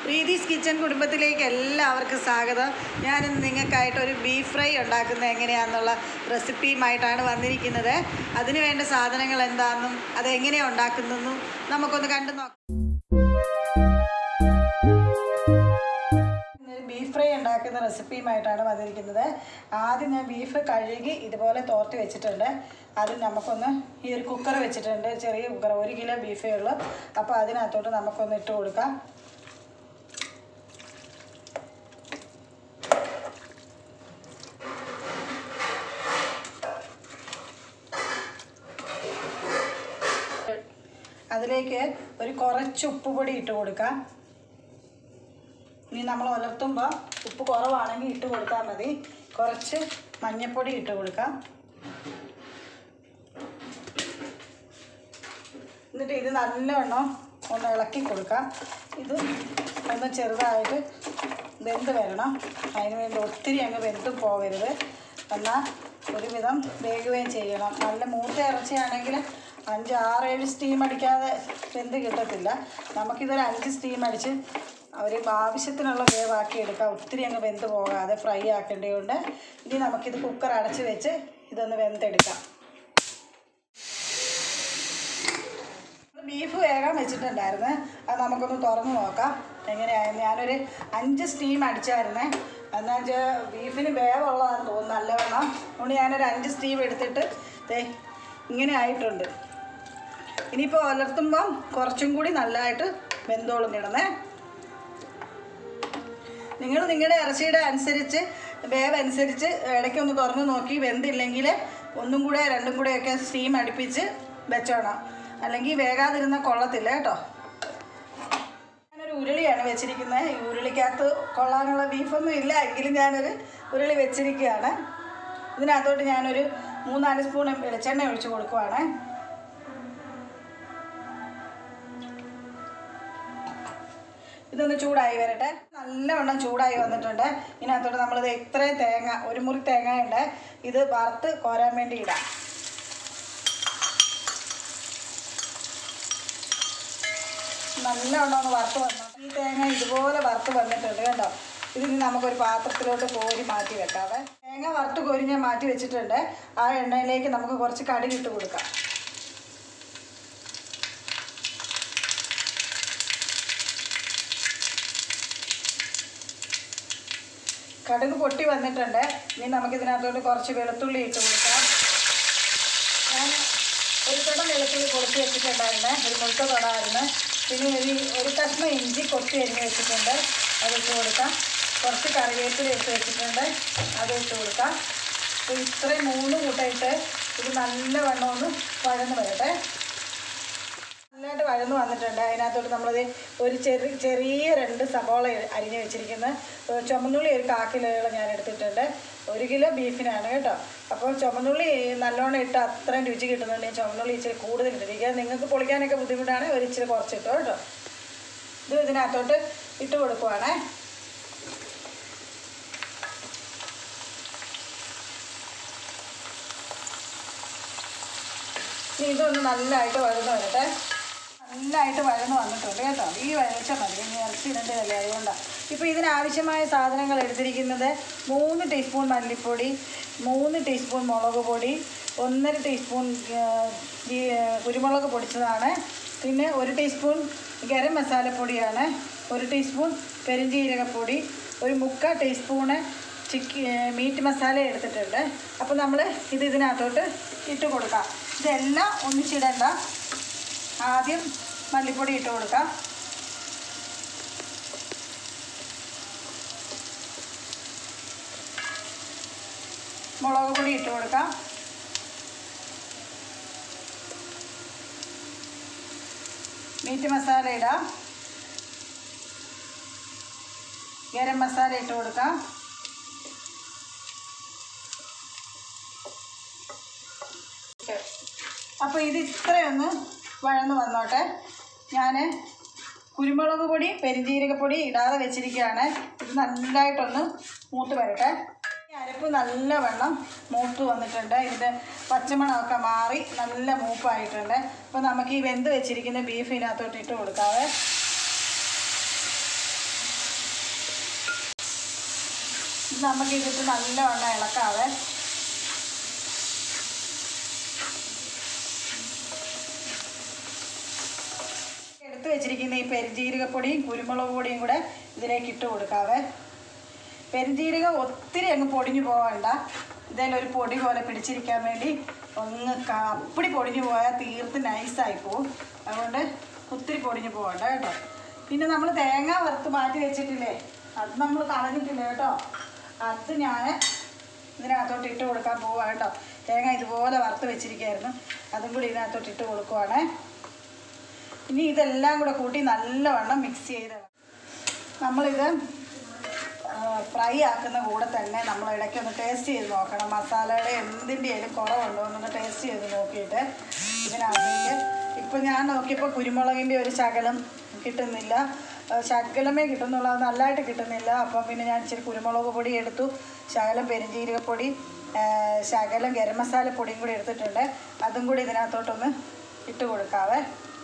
Preethi's kitchen കുടുംബത്തിലേക്ക് എല്ലാവർക്കും സ്വാഗതം ഞാനിന്ന് നിങ്ങൾക്കായിട്ട് ഒരു ബീഫ് ഫ്രൈ ഉണ്ടാക്കുന്നത് എങ്ങനെയാണെന്നുള്ള റെസിപ്പിയുമായിട്ടാണ് വന്നിരിക്കുന്നത് അതിന് വേണ്ട സാധനങ്ങൾ എന്താണെന്നും അത് എങ്ങനെയാണ് ഉണ്ടാക്കുന്നതെന്നും നമുക്കൊന്ന് കണ്ടു നോക്കാം ഇന്നൊരു ബീഫ് ഫ്രൈ ഉണ്ടാക്കുന്ന റെസിപ്പിയുമായിട്ടാണ് വന്നിരിക്കുന്നത് ആദ്യം ഞാൻ ബീഫ് കഴുകി ഇതുപോലെ തോർത്തി വെച്ചിട്ടുണ്ട് അത് നമുക്കൊന്ന് ഈ ഒരു കുക്കർ വെച്ചിട്ടുണ്ട് ചെറിയ കുക്കർ ഒരു കിലോ ബീഫേ ഉള്ളൂ അപ്പോൾ അതിനകത്തോട്ട് നമുക്കൊന്ന് ഇട്ട് കൊടുക്കാം അതിലേക്ക് ഒരു കുറച്ച് ഉപ്പുപൊടി ഇട്ട് കൊടുക്കാം ഇനി നമ്മൾ ഉലർത്തുമ്പോൾ ഉപ്പ് കുറവാണെങ്കിൽ ഇട്ട് കൊടുത്താൽ മതി കുറച്ച് മഞ്ഞൾപ്പൊടി ഇട്ട് കൊടുക്കാം എന്നിട്ട് ഇത് നല്ലവണ്ണം ഒന്ന് ഇളക്കി കൊടുക്കാം ഇത് ഒന്ന് ചെറുതായിട്ട് വെന്ത് വരണം അതിന് വേണ്ടി ഒത്തിരി അങ്ങ് വെന്ത് പോകരുത് എന്നാൽ ഒരുവിധം വേകുകയും ചെയ്യണം നല്ല മൂത്ത ഇറച്ചിയാണെങ്കിൽ അഞ്ച് ആറ് ഏഴ് സ്റ്റീം അടിക്കാതെ വെന്ത് കിട്ടത്തില്ല നമുക്കിതൊരു അഞ്ച് സ്റ്റീം അടിച്ച് ഒരു ആവശ്യത്തിനുള്ള വേവാക്കി എടുക്കാം ഒത്തിരി അങ്ങ് വെന്ത് പോകാതെ ഫ്രൈ ആക്കേണ്ടതുകൊണ്ട് ഇനി നമുക്കിത് കുക്കർ അടച്ച് വെച്ച് ഇതൊന്ന് വെന്തെടുക്കാം ബീഫ് വേഗം വെച്ചിട്ടുണ്ടായിരുന്നു അത് നമുക്കൊന്ന് തുറന്ന് നോക്കാം എങ്ങനെയായിരുന്നു ഞാനൊരു അഞ്ച് സ്റ്റീം അടിച്ചായിരുന്നേ എന്നാൽ വെച്ചാൽ ബീഫിന് വേവുള്ളതാണെന്ന് തോന്നുന്നു നല്ലവണ്ണം അതുകൊണ്ട് ഞാനൊരു അഞ്ച് സ്റ്റീം എടുത്തിട്ട് ദേ ഇങ്ങനെ ആയിട്ടുണ്ട് ഇനിയിപ്പോൾ വളർത്തുമ്പം കുറച്ചും കൂടി നല്ലതായിട്ട് വെന്തോളും കിടന്നേ നിങ്ങൾ നിങ്ങളുടെ ഇറച്ചിയുടെ അനുസരിച്ച് വേവ് അനുസരിച്ച് ഇടയ്ക്കൊന്ന് തുറന്ന് നോക്കി വെന്തില്ലെങ്കിൽ ഒന്നും കൂടെ രണ്ടും കൂടെയൊക്കെ സ്റ്റീം അടുപ്പിച്ച് വെച്ചോണം അല്ലെങ്കിൽ വേകാതിരുന്ന കൊള്ളത്തില്ല കേട്ടോ ഞാനൊരു ഉരുളിയാണ് വെച്ചിരിക്കുന്നത് ഈ ഉരുളിക്കകത്ത് കൊള്ളാനുള്ള ബീഫൊന്നും ഇല്ല എങ്കിലും ഞാനൊരു ഉരുളി വെച്ചിരിക്കുകയാണ് ഇതിനകത്തോട്ട് ഞാനൊരു മൂന്നാല് സ്പൂൺ വെളിച്ചെണ്ണ ഒഴിച്ച് കൊടുക്കുവാണ് ഇതൊന്ന് ചൂടായി വരട്ടെ നല്ലവണ്ണം ചൂടായി വന്നിട്ടുണ്ട് ഇതിനകത്തോട്ട് നമ്മളിത് ഇത്രയും തേങ്ങ ഒരു മുറി തേങ്ങ ഉണ്ട് ഇത് വറുത്ത് കോരാൻ വേണ്ടി ഇടാം നല്ലവണ്ണം ഒന്ന് വറുത്ത് വന്നു ഈ തേങ്ങ ഇതുപോലെ വറുത്ത് വന്നിട്ടുണ്ട് കേട്ടോ ഇതിന് നമുക്കൊരു പാത്രത്തിലോട്ട് കോരി മാറ്റി വെക്കാവേ തേങ്ങ വറുത്ത് കോരി ഞാൻ മാറ്റി വെച്ചിട്ടുണ്ട് ആ എണ്ണയിലേക്ക് നമുക്ക് കുറച്ച് കടുക് ഇട്ട് കൊടുക്കാം കടുക് പൊട്ടി വന്നിട്ടുണ്ട് ഇനി നമുക്ക് ഇതിനകത്തോട്ട് കുറച്ച് വെളുത്തുള്ളി ഇട്ട് കൊടുക്കാം ഞാൻ ഒരു തുടം വെളുത്തുള്ളി കൊടുത്ത് വെച്ചിട്ടുണ്ടായിരുന്നു ഒരു മുഴുത്ത തുടമായിരുന്നു പിന്നെ ഒരു ഒരു കഷ്ണം ഇഞ്ചി കൊത്തി അരിഞ്ഞ് വെച്ചിട്ടുണ്ട് അത് ഇട്ട് കൊടുക്കാം കുറച്ച് കറിവേപ്പില ഇട്ട് വെച്ചിട്ടുണ്ട് അത് ഇട്ട് കൊടുക്കാം അപ്പോൾ ഇത്രയും മൂന്ന് കൂട്ടായിട്ട് ഇത് നല്ലവണ്ണം ഒന്ന് വഴന്ന് വരട്ടെ നല്ലതായിട്ട് വഴന്ന് വന്നിട്ടുണ്ട് അതിനകത്തോട്ട് നമ്മളത് ഒരു ചെറിയ ചെറിയ രണ്ട് സബോള അരിഞ്ഞ് വെച്ചിരിക്കുന്നത് ചുമന്നുള്ളി ഒരു കാ കിലോയോളം ഞാൻ എടുത്തിട്ടുണ്ട് ഒരു കിലോ ബീഫിനാണ് കേട്ടോ അപ്പോൾ ചുമന്നുള്ളി നല്ലോണം ഇട്ട് അത്രയും രുചി കിട്ടുന്നുണ്ട് ഞാൻ ചുമന്നുള്ളി ഇച്ചിരി കൂടുതൽ ഇട്ടിരിക്കുക നിങ്ങൾക്ക് പൊളിക്കാനൊക്കെ ബുദ്ധിമുട്ടാണ് ഒരു ഇച്ചിരി കുറച്ചിട്ടോ കേട്ടോ ഇത് ഇതിനകത്തോട്ട് ഇട്ട് കൊടുക്കുവാണേ ഇനി ഇതൊന്ന് നല്ലതായിട്ട് വഴന്ന് വരട്ടെ നല്ലതായിട്ട് വഴന്ന് വന്നിട്ടുണ്ട് കേട്ടോ ഈ വഴച്ച മതി ഇനി ഇറച്ചി ഇടേണ്ടതല്ലേ അതുകൊണ്ടാണ് ഇപ്പോൾ ഇതിനാവശ്യമായ സാധനങ്ങൾ എടുത്തിരിക്കുന്നത് മൂന്ന് ടീസ്പൂൺ മല്ലിപ്പൊടി മൂന്ന് ടീസ്പൂൺ മുളക് പൊടി ഒന്നര ടീസ്പൂൺ ആ, ഈ, ആ, കുരുമുളക് പൊടിച്ചതാണ് പിന്നെ ഒരു ടീസ്പൂൺ ഗരം മസാലപ്പൊടിയാണ് ഒരു ടീസ്പൂൺ പെരുംജീരകപ്പൊടി ഒരു മുക്കാൽ ടീസ്പൂണ് ചിക്കി മീറ്റ് മസാല എടുത്തിട്ടുണ്ട് അപ്പോൾ നമ്മൾ ഇത് ഇതിനകത്തോട്ട് ഇട്ട് കൊടുക്കാം ഇതെല്ലാം ഒന്നിച്ചിടണ്ട ആദ്യം മല്ലിപ്പൊടി ഇട്ട് കൊടുക്കാം മുളക് പൊടി ഇട്ട് കൊടുക്കാം മീറ്റ് മസാല ഇടാം ഗരം മസാല ഇട്ട് കൊടുക്കാം അപ്പോൾ ഇത് ഇത്രയൊന്ന് വഴന്ന് വന്നോട്ടെ ഞാൻ കുരുമുളക് പൊടി പെരിഞ്ജീരകപ്പൊടി ഇടാതെ വെച്ചിരിക്കുകയാണ് ഇത് നല്ലതായിട്ടൊന്ന് മൂത്ത് വരട്ടെ ഈ അരപ്പ് നല്ല വെള്ളം മൂത്ത് വന്നിട്ടുണ്ട് ഇതിൻ്റെ പച്ചമണമൊക്കെ മാറി നല്ല മൂപ്പായിട്ടുണ്ട് അപ്പോൾ നമുക്ക് ഈ വെന്ത് വെച്ചിരിക്കുന്ന ബീഫ് ഇതിനകത്തോട്ട് ഇട്ട് കൊടുക്കാവേ ഇത് നമുക്ക് ഇതിട്ട് നല്ലവണ്ണം ഇളക്കാവേ എടുത്ത് വെച്ചിരിക്കുന്ന ഈ പെരുംജീരകപ്പൊടിയും കുരുമുളക് പൊടിയും കൂടെ ഇതിലേക്ക് ഇട്ട് കൊടുക്കാവേ പെരുംജീരകം ഒത്തിരി അങ്ങ് പൊടിഞ്ഞു പോകണ്ട ഇതെല്ലാം ഒരു പൊടി പോലെ പിടിച്ചിരിക്കാൻ വേണ്ടി ഒന്ന് ക- അപ്പടി പൊടിഞ്ഞു പോയാൽ തീർത്ത് നൈസായി പോവും അതുകൊണ്ട് ഒത്തിരി പൊടിഞ്ഞു പോകണ്ട കേട്ടോ പിന്നെ നമ്മൾ തേങ്ങ വറുത്ത് മാറ്റി വെച്ചിട്ടില്ലേ അത് നമ്മൾ കളഞ്ഞിട്ടില്ല കേട്ടോ അത് ഞാൻ ഇതിനകത്തോട്ട് ഇട്ട് കൊടുക്കാൻ പോവാ കേട്ടോ തേങ്ങ ഇതുപോലെ വറുത്ത് വെച്ചിരിക്കുകയായിരുന്നു അതും കൂടി ഇതിനകത്തോട്ട് ഇട്ട് കൊടുക്കുവാണേ ഇനി ഇതെല്ലാം കൂടെ കൂട്ടി നല്ലവണ്ണം മിക്സ് ചെയ്ത് നമ്മളിത് ഫ്രൈ ആക്കുന്ന കൂടെ തന്നെ നമ്മൾ ഇടയ്ക്ക് ഒന്ന് ടേസ്റ്റ് ചെയ്ത് നോക്കണം മസാലയുടെ എന്തിൻ്റെയും കുറവുണ്ടോ എന്നൊന്ന് ടേസ്റ്റ് ചെയ്ത് നോക്കിയിട്ട് ഇതിനകത്തേക്ക് ഇപ്പം ഞാൻ നോക്കിയപ്പോൾ കുരുമുളകിൻ്റെ ഒരു ശകലം കിട്ടുന്നില്ല ആ, ശകലമേ കിട്ടുന്നുള്ളൂ അത് നല്ലതായിട്ട് കിട്ടുന്നില്ല അപ്പം പിന്നെ ഞാൻ ഇച്ചിരി കുരുമുളക് പൊടി എടുത്തു ശകലം പെരുംജീരകപ്പൊടി ആ, ശകലം ഗരം മസാല പൊടിയും കൂടി എടുത്തിട്ടുണ്ട് അതും കൂടി ഇതിനകത്തോട്ടൊന്ന് ഇട്ട് കൊടുക്കാവേ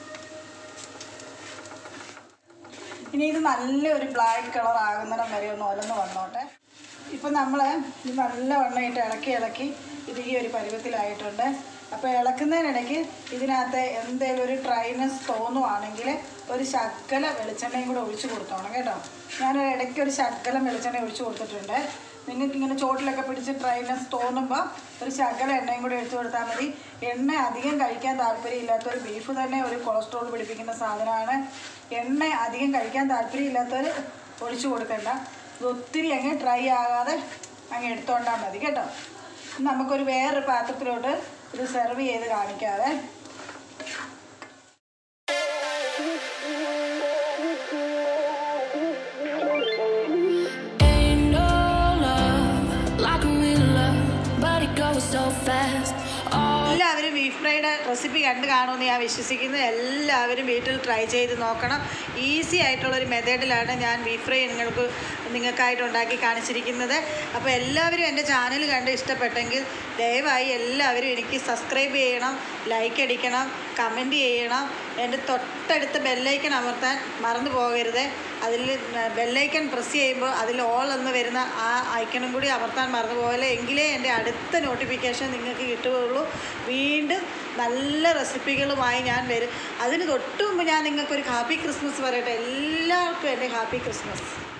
ഇനി ഇത് നല്ലൊരു ബ്ലാക്ക് കളർ ആകുന്നിടം വരെ ഒന്ന് ഒലന്ന് വന്നോട്ടെ ഇപ്പം നമ്മൾ ഇത് നല്ലവണ്ണം ഇട്ട് ഇളക്കി ഇളക്കി ഇത് ഈ ഒരു പരുവത്തിലായിട്ടുണ്ട് അപ്പോൾ ഇളക്കുന്നതിനിടയ്ക്ക് ഇതിനകത്ത് എന്തെങ്കിലും ഒരു ഡ്രൈനസ് തോന്നുവാണെങ്കിൽ ഒരു ശക്കല വെളിച്ചെണ്ണയും കൂടെ ഒഴിച്ച് കൊടുത്തോണം കേട്ടോ ഞാൻ ഇടയ്ക്ക് ഒരു ശക്കലം വെളിച്ചെണ്ണ ഒഴിച്ച് കൊടുത്തിട്ടുണ്ട് നിങ്ങൾക്ക് ഇങ്ങനെ ചോട്ടിലൊക്കെ പിടിച്ച് ഡ്രൈനസ് തോന്നുമ്പോൾ ഒരു ശകല എണ്ണയും കൂടി ഒഴിച്ച് കൊടുത്താൽ മതി എണ്ണ അധികം കഴിക്കാൻ താല്പര്യമില്ലാത്തൊരു ബീഫ് തന്നെ ഒരു കൊളസ്ട്രോൾ പിടിപ്പിക്കുന്ന സാധനമാണ് എണ്ണ അധികം കഴിക്കാൻ താല്പര്യമില്ലാത്തവർ ഒഴിച്ചു കൊടുക്കണ്ട ഇത് ഒത്തിരി അങ്ങ് ഡ്രൈ ആകാതെ അങ്ങ് എടുത്തോണ്ടാൽ മതി കേട്ടോ ഇനി നമുക്കൊരു വേറൊരു പാത്രത്തിലോട്ട് ഇത് സെർവ് ചെയ്ത് കാണിക്കാവേ Ain't no love like a real love, but it goes so fast. Oh, എല്ലാവരും ബീഫ് ഫ്രൈഡ് റെസിപ്പി കണ്ട് കാണുമെന്ന് ഞാൻ വിശ്വസിക്കുന്നു എല്ലാവരും വീട്ടിൽ ട്രൈ ചെയ്ത് നോക്കണം ഈസി ആയിട്ടുള്ളൊരു മെത്തേഡിലാണ് ഞാൻ ബീഫ് ഫ്രൈ നിങ്ങൾക്ക് നിങ്ങൾക്കായിട്ട് ഉണ്ടാക്കി കാണിച്ചിരിക്കുന്നത് അപ്പോൾ എല്ലാവരും എൻ്റെ ചാനൽ കണ്ട് ഇഷ്ടപ്പെട്ടെങ്കിൽ ദയവായി എല്ലാവരും എനിക്ക് സബ്സ്ക്രൈബ് ചെയ്യണം ലൈക്ക് അടിക്കണം കമൻറ്റ് ചെയ്യണം എൻ്റെ തൊട്ടടുത്ത ബെല്ലൈക്കൺ അമർത്താൻ മറന്നു പോകരുത് അതിൽ ബെല്ലൈക്കൺ പ്രസ് ചെയ്യുമ്പോൾ അതിൽ ഓൾ എന്ന് വരുന്ന ആ ഐക്കണും കൂടി അമർത്താൻ മറന്നു പോകല്ലേ എങ്കിലേ എൻ്റെ അടുത്ത നോട്ടിഫിക്കേഷൻ നിങ്ങൾക്ക് കിട്ടുകയുള്ളൂ വീണ്ടും നല്ല റെസിപ്പികളുമായി ഞാൻ വരും അതിന് തൊട്ട് മുമ്പ് ഞാൻ നിങ്ങൾക്കൊരു ഹാപ്പി ക്രിസ്മസ് പറയട്ടെ എല്ലാവർക്കും എൻ്റെ ഹാപ്പി ക്രിസ്മസ്